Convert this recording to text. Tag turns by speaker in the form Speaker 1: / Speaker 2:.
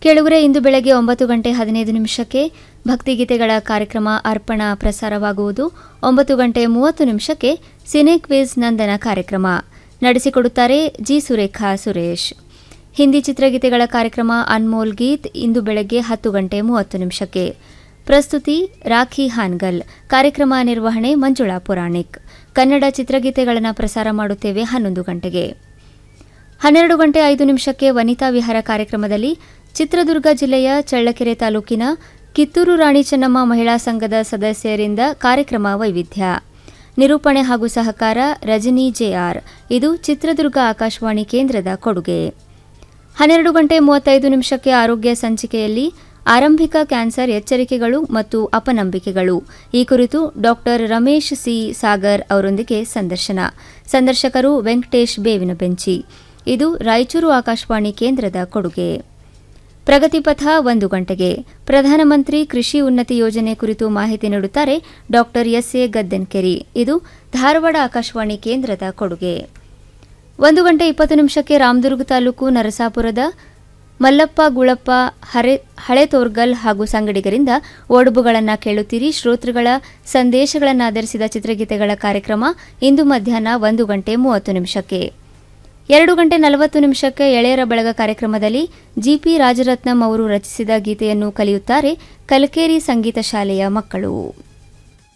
Speaker 1: ಕೇಳುಗರೆ ಇಂದು ಬೆಳಗ್ಗೆ ಒಂಬತ್ತು ಗಂಟೆ ಹದಿನೈದು ನಿಮಿಷಕ್ಕೆ ಭಕ್ತಿಗೀತೆಗಳ ಕಾರ್ಯಕ್ರಮ ಅರ್ಪಣಾ ಪ್ರಸಾರವಾಗುವುದು ಒಂಬತ್ತು ಗಂಟೆ ಮೂವತ್ತು ನಿಮಿಷಕ್ಕೆ ಸಿನೆ ಕ್ವಿಜ್ ನಂದನ ಕಾರ್ಯಕ್ರಮ ನಡೆಸಿಕೊಡುತ್ತಾರೆ ಜಿ ಸುರೇಖಾ ಸುರೇಶ್ ಹಿಂದಿ ಚಿತ್ರಗೀತೆಗಳ ಕಾರ್ಯಕ್ರಮ ಅನ್ಮೋಲ್ ಗೀತ್ ಇಂದು ಬೆಳಗ್ಗೆ ಹತ್ತು ಗಂಟೆ ಮೂವತ್ತು ನಿಮಿಷಕ್ಕೆ ಪ್ರಸ್ತುತಿ ರಾಖಿ ಹಾನ್ಗಲ್ ಕಾರ್ಯಕ್ರಮ ನಿರ್ವಹಣೆ ಮಂಜುಳಾ ಪುರಾಣಿಕ್ ಕನ್ನಡ ಚಿತ್ರಗೀತೆಗಳನ್ನು ಪ್ರಸಾರ ಮಾಡುತ್ತೇವೆ ಹನ್ನೊಂದು ಗಂಟೆಗೆ ಹನ್ನೆರಡು ಗಂಟೆ ಐದು ನಿಮಿಷಕ್ಕೆ ವನಿತಾ ವಿಹಾರ ಕಾರ್ಯಕ್ರಮದಲ್ಲಿ ಚಿತ್ರದುರ್ಗ ಜಿಲ್ಲೆಯ ಚಳ್ಳಕೆರೆ ತಾಲೂಕಿನ ಕಿತ್ತೂರು ರಾಣಿ ಚೆನ್ನಮ್ಮ ಮಹಿಳಾ ಸಂಘದ ಸದಸ್ಯರಿಂದ ಕಾರ್ಯಕ್ರಮ ವೈವಿಧ್ಯ ನಿರೂಪಣೆ ಹಾಗೂ ಸಹಕಾರ ರಜನಿ ಜೆಆರ್ ಇದು ಚಿತ್ರದುರ್ಗ ಆಕಾಶವಾಣಿ ಕೇಂದ್ರದ ಕೊಡುಗೆ ಹನ್ನೆರಡು ಗಂಟೆ ಮೂವತ್ತೈದು ನಿಮಿಷಕ್ಕೆ ಆರೋಗ್ಯ ಸಂಚಿಕೆಯಲ್ಲಿ ಆರಂಭಿಕ ಕ್ಯಾನ್ಸರ್ ಎಚ್ಚರಿಕೆಗಳು ಮತ್ತು ಅಪನಂಬಿಕೆಗಳು ಈ ಕುರಿತು ಡಾಕ್ಟರ್ ರಮೇಶ್ ಸಿ ಸಾಗರ್ ಅವರೊಂದಿಗೆ ಸಂದರ್ಶನ ಸಂದರ್ಶಕರು ವೆಂಕಟೇಶ್ ಬೇವಿನ ಬೆಂಚಿ ಇದು ರಾಯಚೂರು ಆಕಾಶವಾಣಿ ಕೇಂದ್ರದ ಕೊಡುಗೆ ಪ್ರಗತಿಪಥ ಒಂದು ಗಂಟೆಗೆ ಪ್ರಧಾನಮಂತ್ರಿ ಕೃಷಿ ಉನ್ನತಿ ಯೋಜನೆ ಕುರಿತು ಮಾಹಿತಿ ನೀಡುತ್ತಾರೆ ಡಾಕ್ಟರ್ ಎಸ್ ಎ ಗದ್ದೆನ್ಕೆರಿ ಇದು ಧಾರವಾಡ ಆಕಾಶವಾಣಿ ಕೇಂದ್ರದ ಕೊಡುಗೆ ಒಂದು ಗಂಟೆ ಇಪ್ಪತ್ತು ನಿಮಿಷಕ್ಕೆ ರಾಮದುರ್ಗ ತಾಲೂಕು ನರಸಾಪುರದ ಮಲ್ಲಪ್ಪ ಗುಳಪ್ಪ ಹರೆ ಹಳೆ ತೋರ್ಗಲ್ ಹಾಗೂ ಸಂಗಡಿಗರಿಂದ ಓಡುಬುಗಳನ್ನು ಕೇಳುತ್ತೀರಿ ಶ್ರೋತೃಗಳ ಸಂದೇಶಗಳನ್ನು ಆಧರಿಸಿದ ಚಿತ್ರಗೀತೆಗಳ ಕಾರ್ಯಕ್ರಮ ಇಂದು ಮಧ್ಯಾಹ್ನ ಒಂದು ಗಂಟೆ ಮೂವತ್ತು ನಿಮಿಷಕ್ಕೆ ಎರಡು ಗಂಟೆ ನಲವತ್ತು ನಿಮಿಷಕ್ಕೆ ಎಳೆಯರ ಬಳಗ ಕಾರ್ಯಕ್ರಮದಲ್ಲಿ ಜಿಪಿ ರಾಜರತ್ನಂ ಅವರು ರಚಿಸಿದ ಗೀತೆಯನ್ನು ಕಲಿಯುತ್ತಾರೆ ಕಲಕೇರಿ ಸಂಗೀತ ಶಾಲೆಯ ಮಕ್ಕಳು